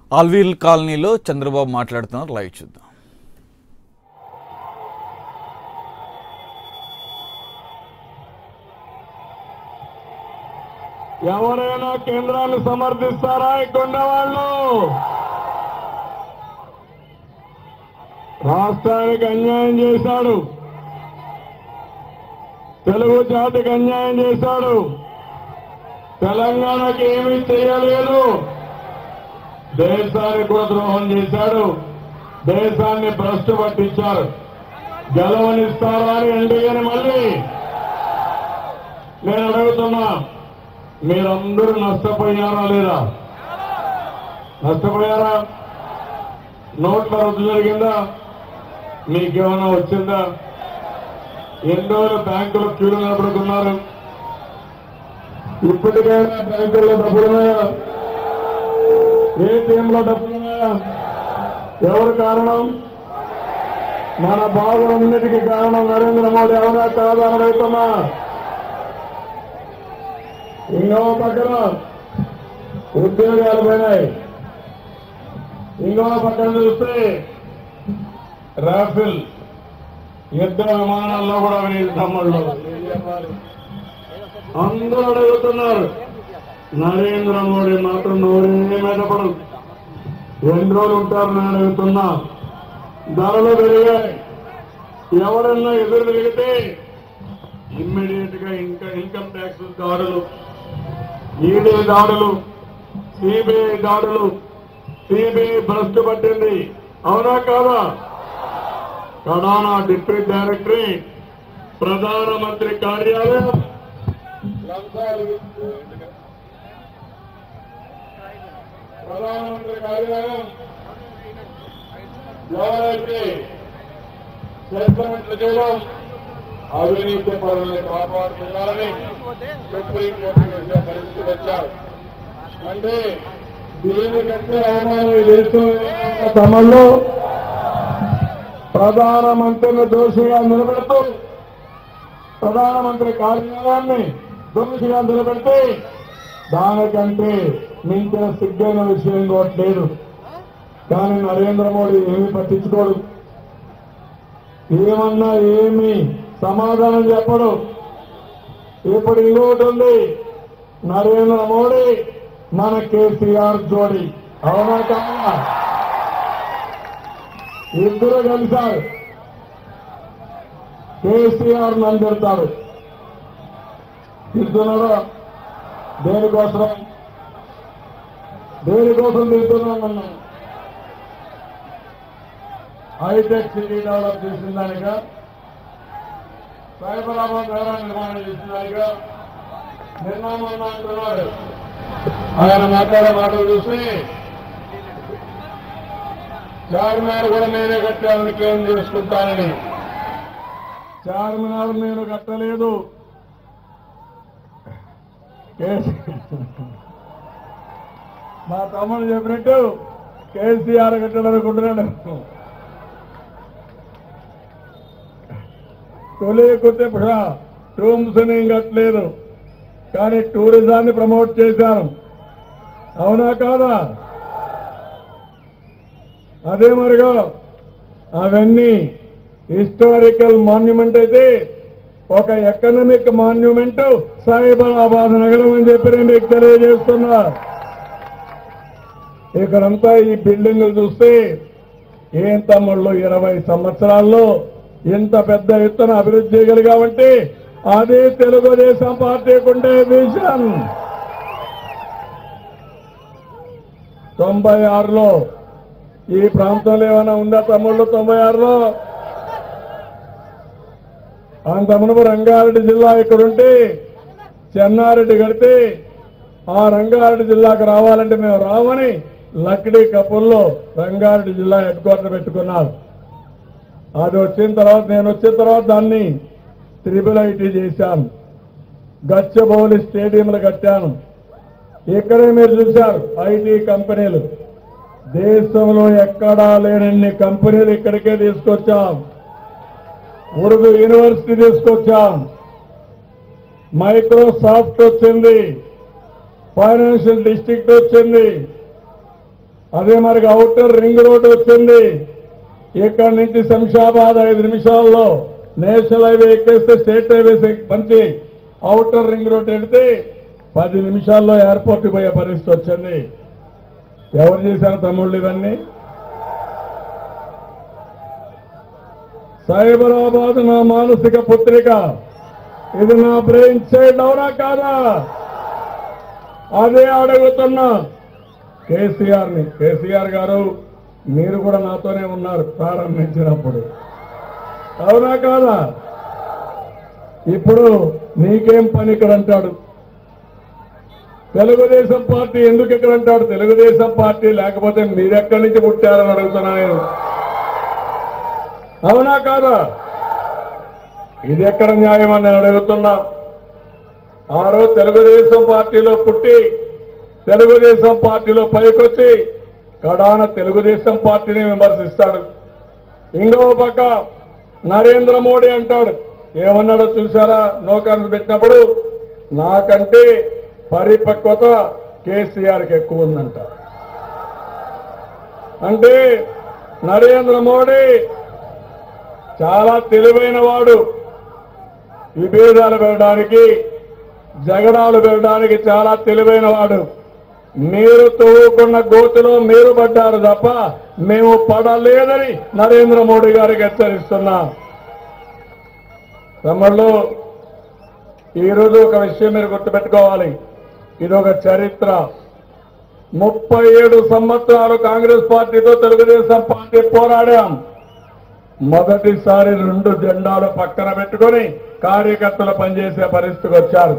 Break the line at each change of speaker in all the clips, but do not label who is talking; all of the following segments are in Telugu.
ఆల్వీల్ కాలనీలో చంద్రబాబు మాట్లాడుతున్నారు లైవ్ చూద్దాం
ఎవరైనా కేంద్రాన్ని సమర్థిస్తారా ఇక్కడ వాళ్ళు రాష్ట్రానికి అన్యాయం చేశాడు తెలుగు జాతికి అన్యాయం చేశాడు తెలంగాణకి ఏమీ చేయలేదు దేశానికి కూడా ద్రోహం చేశాడు దేశాన్ని భ్రష్టు పట్టించారు గెలవనిస్తారా అని ఎన్డీఏని మళ్ళీ నేను అడుగుతున్నా మీరందరూ నష్టపోయారా లేదా నష్టపోయారా నోట్ల రద్దు జరిగిందా మీకేమైనా వచ్చిందా ఎన్ని రోజులు బ్యాంకులో క్యూలు నిలబడుతున్నారు ఇప్పటికైనా బ్యాంకుల్లో డబ్బులున్నాయా ఏటీఎంలో డబ్బులున్నాయా ఎవరు కారణం మన బాధలన్నిటికీ కారణం నరేంద్ర మోడీ అవునా కాదా అని అడుగుతున్నా ఇంకో పక్కన ఉద్యోగాలు పోయినాయి ఇంకో పక్కన చూస్తే రాఫెల్ యుద్ధ విమానాల్లో కూడా వీళ్ళు తమ్ముళ్ళు అందరూ అడుగుతున్నారు నరేంద్ర మోడీ మాత్రం నోరే మీదపడు ఎన్ని రోజులు ఉంటారు నేను అడుగుతున్నా ధరలు పెరిగాయి ఎవరన్నా ఎదురు తిరిగితే ఇమ్మీడియట్ గా ఇంకా ఇన్కమ్ ట్యాక్స్ దాడులు ఈడీ దాడులు సిబిఐ దాడులు సిబిఐ భ్రష్టు పట్టింది అవునా కాదా కడానా డిప్యూటీ డైరెక్టరేట్ ప్రధానమంత్రి కార్యాలయం లంచాలు ప్రధానమంత్రి కార్యాలయం ఎవరైతే సెటిల్మెంట్లు చేయడం అవినీతి పరుల్ని కాపాడుతున్నారని సుప్రీంకోర్టు చేసే పరిస్థితి వచ్చారు అంటే దీనికంటే అవమానం ఈ దేశంలో తమలో ప్రధానమంత్రిని దోషిగా నిలబెడుతూ ప్రధానమంత్రి కార్యాలయాన్ని దోషిగా నిలబెడితే దానికంటే మించిన సిగ్గైన విషయం ఇంకోటి లేదు కానీ నరేంద్ర మోడీ ఏమి పట్టించుకోడు ఏమన్నా ఏమి సమాధానం చెప్పడు ఇప్పుడు ఇంకోటి ఉంది నరేంద్ర మోడీ మన కేసీఆర్ జోడి అవునా కాదా ఇద్దరు కలిశారు కేసీఆర్ నన్ను తిడతాడు తిడుతున్నాడు దేనికోసం దేనికోసం తిడుతున్నాను నన్ను హైటెక్ సిటీ డెవలప్ చేసిన దానిగా సైబరాబాద్ నగర నిర్మాణం చేసిన దానిగా నిర్మాణం అంటున్నాడు ఆయన మాట్లాడే మాటలు చూసి చార్మినార్ కూడా నేనే కట్టాలని క్లెయిమ్ చేసుకుంటానని చార్మినార్ నేను కట్టలేదు కేసీ- మా తమ్ముడు చెప్పినట్టు కేసీఆర్ కట్టాలనుకుంటున్నాడు తొలి కొత్త టూమ్స్ నేను కట్టలేదు కానీ టూరిజాన్ని ప్రమోట్ చేశాను అవునా కాదా అదే మరిగా అవన్నీ హిస్టారికల్ మాన్యుమెంట్ అయితే ఒక ఎకనామిక్ మాన్యుమెంట్ సైబరాబాద్ నగరం అని చెప్పి నేను మీకు తెలియజేస్తున్నా ఇక్కడంతా ఈ బిల్డింగ్లు చూస్తే ఏం తమ్ముళ్ళు ఇరవై సంవత్సరాల్లో ఇంత పెద్ద ఎత్తున అభివృద్ధి చేయగలిగామంటే అది తెలుగుదేశం పార్టీకి ఉండే విజన్ తొంభై ఆరులో ఈ ప్రాంతంలో ఏమైనా ఉందా తమ్ముళ్ళు తొంభై ఆరులో అంత మునుపు రంగారెడ్డి జిల్లా ఇక్కడుంటే చెన్నారెడ్డి కడితే ఆ రంగారెడ్డి జిల్లాకు రావాలంటే మేము రామని లక్డీ కపుల్లో రంగారెడ్డి జిల్లా హెడ్ క్వార్టర్ పెట్టుకున్నారు అది వచ్చిన తర్వాత నేను వచ్చిన తర్వాత దాన్ని త్రిబుల్ ఐటీ చేశాను గచ్చబౌలి స్టేడియంలు కట్టాను ఇక్కడే మీరు చూశారు ఐటీ కంపెనీలు దేశంలో ఎక్కడా లేనన్ని కంపెనీలు ఇక్కడికే తీసుకొచ్చాం ఉర్దూ యూనివర్సిటీ తీసుకొచ్చాం మైక్రోసాఫ్ట్ వచ్చింది ఫైనాన్షియల్ డిస్ట్రిక్ట్ వచ్చింది అదే మరి అవుటర్ రింగ్ రోడ్ వచ్చింది ఇక్కడ నుంచి శంషాబాద్ ఐదు నిమిషాల్లో నేషనల్ హైవే ఎక్కేస్తే స్టేట్ హైవేస్ మంచి అవుటర్ రింగ్ రోడ్ వెళితే పది నిమిషాల్లో ఎయిర్పోర్ట్ పోయే పరిస్థితి వచ్చింది ఎవరు చేశారు తమ్ముళ్ళు ఇవన్నీ సైబరాబాద్ నా మానసిక పుత్రిక ఇది నా బ్రెయిన్ చైల్డ్ అవునా కాదా అదే అడుగుతున్నా కేసీఆర్ ని కేసీఆర్ గారు మీరు కూడా నాతోనే ఉన్నారు ప్రారంభించినప్పుడు అవునా కాదా ఇప్పుడు నీకేం పని ఇక్కడ అంటాడు తెలుగుదేశం పార్టీ ఎందుకు ఇక్కడ అంటాడు తెలుగుదేశం పార్టీ లేకపోతే మీరెక్కడి నుంచి పుట్టారని అడుగుతున్నా నేను అవునా కాదా ఇది ఎక్కడ న్యాయం అని నేను అడుగుతున్నా ఆ రోజు తెలుగుదేశం పార్టీలో పుట్టి తెలుగుదేశం పార్టీలో పైకొచ్చి కడాన తెలుగుదేశం పార్టీని విమర్శిస్తాడు ఇంకో పక్క నరేంద్ర మోడీ అంటాడు ఏమన్నాడో చూసారా నౌకర్లు పెట్టినప్పుడు నాకంటే పరిపక్వత కేసీఆర్కి ఎక్కువ ఉందంట అంటే నరేంద్ర మోడీ చాలా తెలివైన వాడు విభేదాలు పెట్టడానికి జగడాలు పెట్టడానికి చాలా తెలివైన వాడు మీరు తవ్వుకున్న గోతులో మీరు పడ్డారు తప్ప మేము పడలేదని నరేంద్ర మోడీ గారికి హెచ్చరిస్తున్నా తమ్ముళ్ళు ఈరోజు ఒక విషయం మీరు గుర్తుపెట్టుకోవాలి ఇది ఒక చరిత్ర ముప్పై ఏడు సంవత్సరాలు కాంగ్రెస్ పార్టీతో తెలుగుదేశం పార్టీ పోరాడాం మొదటిసారి రెండు జెండాలు పక్కన పెట్టుకొని కార్యకర్తలు పనిచేసే పరిస్థితికి వచ్చారు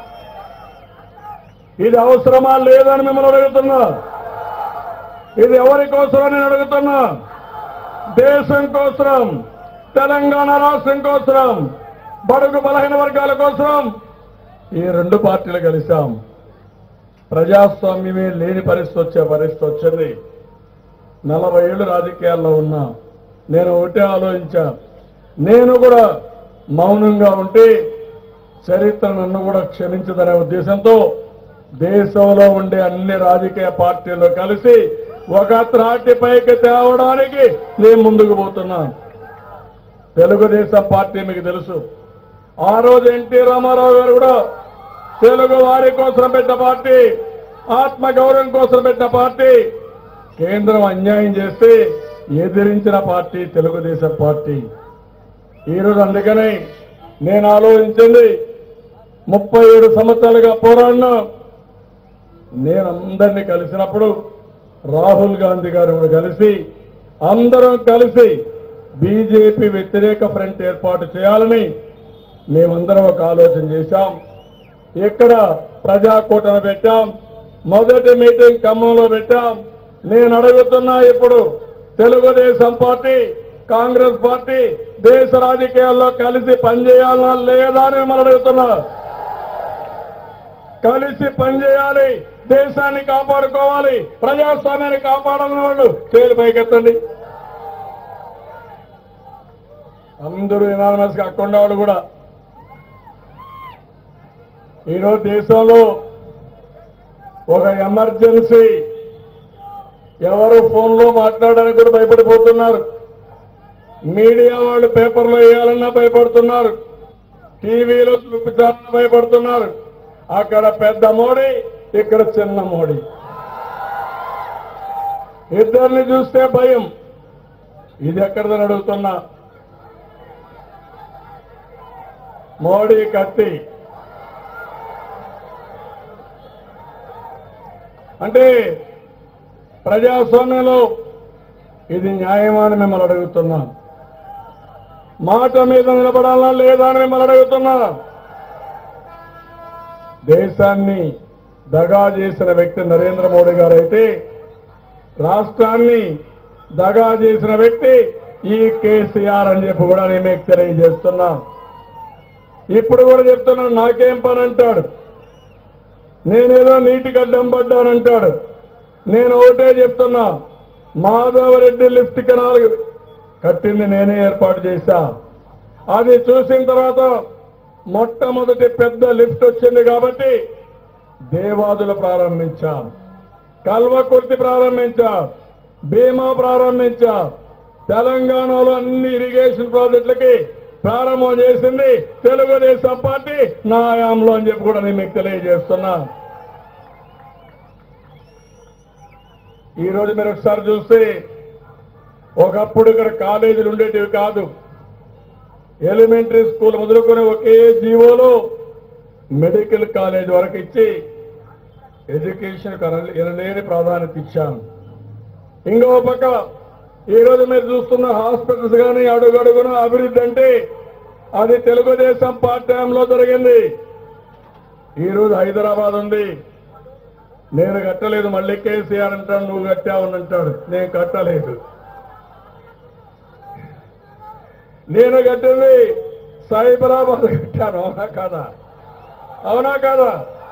ఇది అవసరమా లేదని మిమ్మల్ని అడుగుతున్నా ఇది ఎవరి కోసం నేను అడుగుతున్నా దేశం కోసం తెలంగాణ రాష్ట్రం కోసం బడుగు బలహీన వర్గాల కోసం ఈ రెండు పార్టీలు కలిశాం ప్రజాస్వామ్యమే లేని పరిస్థితి వచ్చే పరిస్థితి వచ్చింది నలభై ఏళ్ళు రాజకీయాల్లో ఉన్నా నేను ఒకటే ఆలోచించా నేను కూడా మౌనంగా ఉంటే చరిత్ర నన్ను కూడా క్షమించదనే ఉద్దేశంతో దేశంలో ఉండే అన్ని రాజకీయ పార్టీలు కలిసి ఒక త్రాటి పైకి తేవడానికి నేను ముందుకు పోతున్నాను తెలుగుదేశం పార్టీ మీకు తెలుసు ఆ రోజు ఎన్టీ రామారావు గారు కూడా తెలుగు వారి కోసం పెట్టిన పార్టీ ఆత్మ గౌరవం కోసం పెట్టిన పార్టీ కేంద్రం అన్యాయం చేస్తే ఎదిరించిన పార్టీ తెలుగుదేశం పార్టీ ఈరోజు అందుకనే నేను ఆలోచించింది ముప్పై ఏడు సంవత్సరాలుగా పోరాడినా నేను అందరినీ కలిసినప్పుడు రాహుల్ గాంధీ గారు కూడా కలిసి అందరం కలిసి బీజేపీ వ్యతిరేక ఫ్రంట్ ఏర్పాటు చేయాలని మేమందరం ఒక ఆలోచన చేశాం ఇక్కడ ప్రజాకూటమి పెట్టాం మొదటి మీటింగ్ ఖమ్మంలో పెట్టాం నేను అడుగుతున్నా ఇప్పుడు తెలుగుదేశం పార్టీ కాంగ్రెస్ పార్టీ దేశ రాజకీయాల్లో కలిసి పనిచేయాలన్నా లేదా అని మిమ్మల్ని అడుగుతున్నా కలిసి పనిచేయాలి దేశాన్ని కాపాడుకోవాలి ప్రజాస్వామ్యాన్ని కాపాడాలని వాళ్ళు చేరు పైకెత్తండి అందరూ ఎనానమస్ గా అక్కడ వాళ్ళు కూడా ఈరోజు దేశంలో ఒక ఎమర్జెన్సీ ఎవరు ఫోన్లో మాట్లాడడానికి కూడా భయపడిపోతున్నారు మీడియా వాళ్ళు పేపర్లో వేయాలన్నా భయపడుతున్నారు టీవీలో చూపించాలన్నా భయపడుతున్నారు అక్కడ పెద్ద మోడీ ఇక్కడ చిన్న మోడీ ఇద్దరిని చూస్తే భయం ఇది ఎక్కడిదని అడుగుతున్నా మోడీ కత్తి అంటే ప్రజాస్వామ్యంలో ఇది న్యాయమా అని మిమ్మల్ని అడుగుతున్నా మాట మీద నిలబడాలా లేదా అని మిమ్మల్ని అడుగుతున్నా దేశాన్ని దగా చేసిన వ్యక్తి నరేంద్ర మోడీ గారు అయితే రాష్ట్రాన్ని దగా చేసిన వ్యక్తి ఈ కేసీఆర్ అని చెప్పి కూడా నేను మీకు తెలియజేస్తున్నా ఇప్పుడు కూడా చెప్తున్నాను నాకేం పని అంటాడు నేనేదో నీటికి అడ్డం పడ్డానంటాడు నేను ఒకటే చెప్తున్నా మాధవరెడ్డి లిఫ్ట్ కెనాల్ కట్టింది నేనే ఏర్పాటు చేశా అది చూసిన తర్వాత మొట్టమొదటి పెద్ద లిఫ్ట్ వచ్చింది కాబట్టి దేవాదులు ప్రారంభించాం కల్వకుర్తి ప్రారంభించా బీమా ప్రారంభించా తెలంగాణలో అన్ని ఇరిగేషన్ ప్రాజెక్టులకి ప్రారంభం చేసింది తెలుగుదేశం పార్టీ నా హయాంలో అని చెప్పి కూడా నేను మీకు తెలియజేస్తున్నా ఈ రోజు మీరు ఒకసారి చూస్తే ఒకప్పుడు ఇక్కడ కాలేజీలు ఉండేటివి కాదు ఎలిమెంటరీ స్కూల్ మొదలుకొని ఒకే జీవోలో మెడికల్ కాలేజ్ వరకు ఇచ్చి ఎడ్యుకేషన్ ఎనలేని ప్రాధాన్యత ఇచ్చాను ఇంకో పక్క ఈ రోజు మీరు చూస్తున్న హాస్పిటల్స్ కానీ అడుగడుగున అభివృద్ధి అంటే అది తెలుగుదేశం పార్టీ హయాంలో జరిగింది ఈ రోజు హైదరాబాద్ ఉంది నేను కట్టలేదు మళ్ళీ కేసీఆర్ అంటాడు నువ్వు కట్టావని అంటాడు నేను కట్టలేదు నేను కట్టింది సైబరాబాద్ కట్టాను అవునా కాదా అవునా కాదా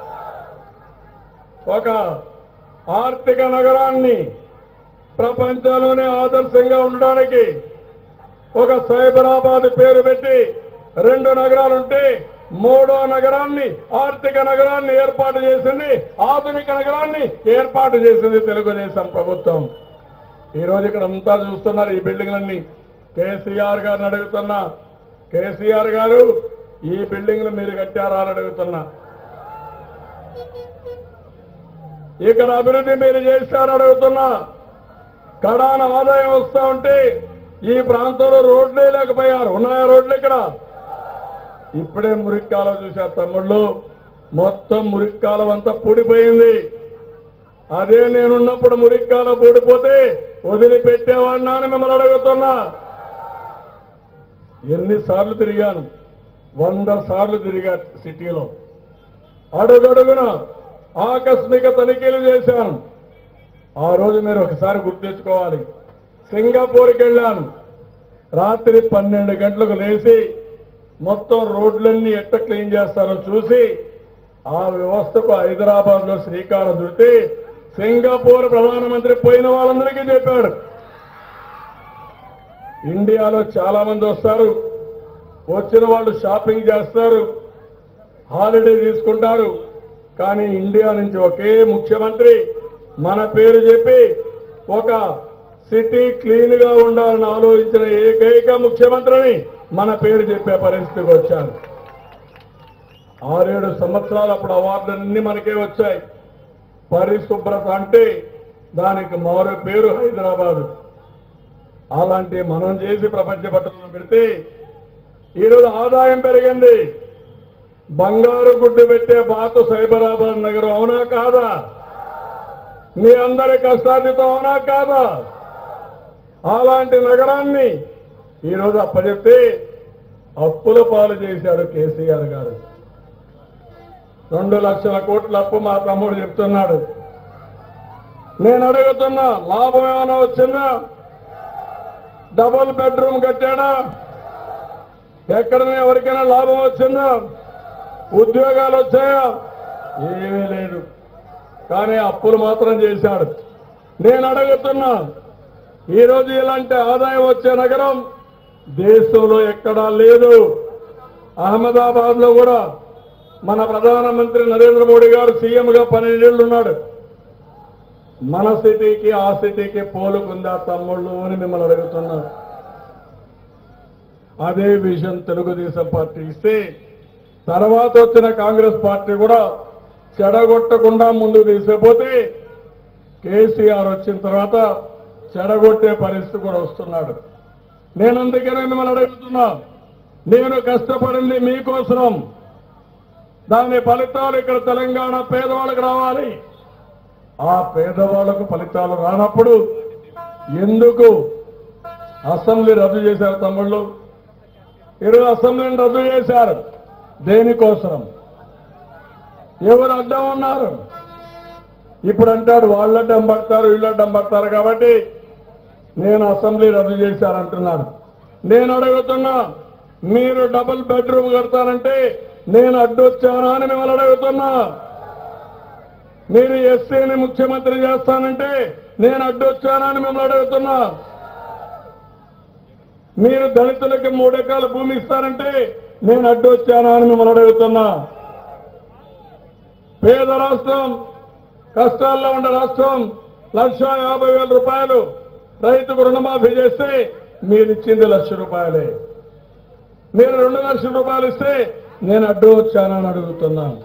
ఒక ఆర్థిక నగరాన్ని ప్రపంచంలోనే ఆదర్శంగా ఉండడానికి ఒక సైబరాబాద్ పేరు పెట్టి రెండు నగరాలుంటే మూడో నగరాన్ని ఆర్థిక నగరాన్ని ఏర్పాటు చేసింది ఆధునిక నగరాన్ని ఏర్పాటు చేసింది తెలుగుదేశం ప్రభుత్వం ఈ రోజు ఇక్కడ అంతా చూస్తున్నారు ఈ బిల్డింగ్లన్నీ కేసీఆర్ గారిని అడుగుతున్నా కేసీఆర్ గారు ఈ బిల్డింగ్లు మీరు కట్టారా అని అడుగుతున్నా ఇక్కడ అభివృద్ధి మీరు చేశారని అడుగుతున్నా కడాన ఆదాయం వస్తా ఉంటే ఈ ప్రాంతంలో రోడ్లే లేకపోయారు ఉన్నాయా రోడ్లు ఇక్కడ ఇప్పుడే మురిక్కాలం చూశారు తమ్ముళ్ళు మొత్తం మురిక్కాలం అంతా పూడిపోయింది అదే నేనున్నప్పుడు మురిక్కాలం పూడిపోతే వదిలిపెట్టేవాడినా అని మిమ్మల్ని అడుగుతున్నా ఎన్నిసార్లు తిరిగాను వంద సార్లు తిరిగా సిటీలో అడుగడుగున ఆకస్మిక తనిఖీలు చేశాను ఆ రోజు మీరు ఒకసారి గుర్తించుకోవాలి సింగపూర్కి వెళ్ళాను రాత్రి పన్నెండు గంటలకు లేచి మొత్తం రోడ్లన్నీ ఎట్ట క్లీన్ చేస్తారో చూసి ఆ వ్యవస్థకు హైదరాబాద్ లో శ్రీకారం చుట్టి సింగపూర్ ప్రధానమంత్రి పోయిన వాళ్ళందరికీ చెప్పాడు ఇండియాలో చాలా మంది వస్తారు వచ్చిన వాళ్ళు షాపింగ్ చేస్తారు హాలిడే తీసుకుంటారు కానీ ఇండియా నుంచి ఒకే ముఖ్యమంత్రి మన పేరు చెప్పి ఒక సిటీ క్లీన్ గా ఉండాలని ఆలోచించిన ఏకైక ముఖ్యమంత్రిని మన పేరు చెప్పే పరిస్థితికి వచ్చాను ఆరేడు సంవత్సరాలు అప్పుడు అవార్డులన్నీ మనకే వచ్చాయి పరిశుభ్రత అంటే దానికి మారు పేరు హైదరాబాద్ అలాంటి మనం చేసి ప్రపంచ పట్టణంలో పెడితే ఈరోజు ఆదాయం పెరిగింది బంగారు గుడ్డు పెట్టే బాతు సైబరాబాద్ నగరం అవునా కాదా మీ అందరి కష్టార్జితం అవునా కాదా అలాంటి నగరాన్ని ఈరోజు అప్పచెప్తే అప్పుల పాలు చేశాడు కేసీఆర్ గారు రెండు లక్షల కోట్ల అప్పు మా తమ్ముడు చెప్తున్నాడు నేను అడుగుతున్నా లాభం ఏమైనా వచ్చిందా డబుల్ బెడ్రూమ్ కట్టాడా ఎక్కడనే ఎవరికైనా లాభం వచ్చిందా ఉద్యోగాలు వచ్చాయా ఏమీ లేదు కానీ అప్పులు మాత్రం చేశాడు నేను అడుగుతున్నా ఈరోజు ఇలాంటి ఆదాయం వచ్చే నగరం దేశంలో ఎక్కడా లేదు అహ్మదాబాద్ లో కూడా మన ప్రధానమంత్రి నరేంద్ర మోడీ గారు సీఎంగా పన్నెండేళ్లు ఉన్నాడు మన సిటీకి ఆ సిటీకి పోలుకుందా తమ్ముళ్ళు అని మిమ్మల్ని అడుగుతున్నా అదే విజన్ తెలుగుదేశం పార్టీ ఇస్తే తర్వాత వచ్చిన కాంగ్రెస్ పార్టీ కూడా చెడగొట్టకుండా ముందుకు తీసుకుపోతే కేసీఆర్ వచ్చిన తర్వాత చెడగొట్టే పరిస్థితి కూడా వస్తున్నాడు నేను అందుకనే మిమ్మల్ని అడుగుతున్నా నేను కష్టపడింది మీకోసం దాని ఫలితాలు ఇక్కడ తెలంగాణ పేదవాళ్ళకి రావాలి ఆ పేదవాళ్లకు ఫలితాలు రానప్పుడు ఎందుకు అసెంబ్లీ రద్దు చేశారు తమ్ముళ్ళు ఈరోజు అసెంబ్లీని రద్దు చేశారు దేనికోసం ఎవరు అడ్డం ఉన్నారు ఇప్పుడు అంటాడు వాళ్ళు అడ్డం పడతారు వీళ్ళు అడ్డం పడతారు కాబట్టి నేను అసెంబ్లీ రద్దు చేశారంటున్నాడు నేను అడుగుతున్నా మీరు డబుల్ బెడ్రూమ్ కడతానంటే నేను అడ్డొచ్చానా అని మిమ్మల్ని అడుగుతున్నా మీరు ఎస్సీని ముఖ్యమంత్రి చేస్తానంటే నేను అడ్డొచ్చానా అని మిమ్మల్ని అడుగుతున్నా మీరు దళితులకి మూడెకరాల భూమి ఇస్తారంటే నేను అడ్డొచ్చానా అని మిమ్మల్ని అడుగుతున్నా పేద రాష్ట్రం కష్టాల్లో ఉన్న రాష్ట్రం లక్ష యాభై వేల రూపాయలు రైతుకు రుణమాఫీ చేస్తే మీరు ఇచ్చింది లక్ష రూపాయలే మీరు రెండు లక్షల రూపాయలు ఇస్తే నేను అడ్డు వచ్చానని అడుగుతున్నాను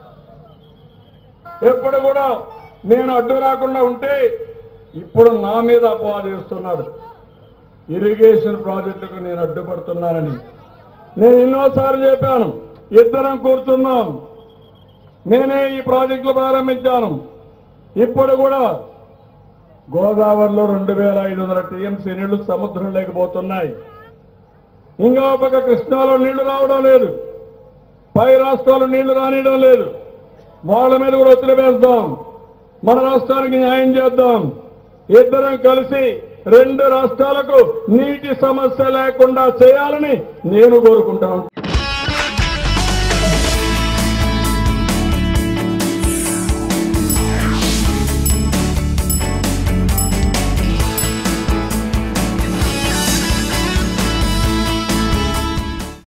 ఎప్పుడు కూడా నేను అడ్డు రాకుండా ఉంటే ఇప్పుడు నా మీద అపవాదు చేస్తున్నాడు ఇరిగేషన్ ప్రాజెక్టుకు నేను అడ్డుపడుతున్నానని నేను ఎన్నోసార్లు చెప్పాను ఇద్దరం కూర్చున్నాం నేనే ఈ ప్రాజెక్టులు ప్రారంభించాను ఇప్పుడు కూడా గోదావరిలో రెండు వేల ఐదు వందల టీఎంసీ నీళ్లు సముద్రం లేకపోతున్నాయి ఇంకా ఒక పక్క కృష్ణాలో నీళ్లు రావడం లేదు పై రాష్ట్రాలు నీళ్లు రానియడం లేదు వాళ్ళ మీద కూడా ఒత్తిడి వేద్దాం మన రాష్ట్రానికి న్యాయం చేద్దాం ఇద్దరం కలిసి రెండు రాష్ట్రాలకు నీటి సమస్య లేకుండా చేయాలని నేను కోరుకుంటాను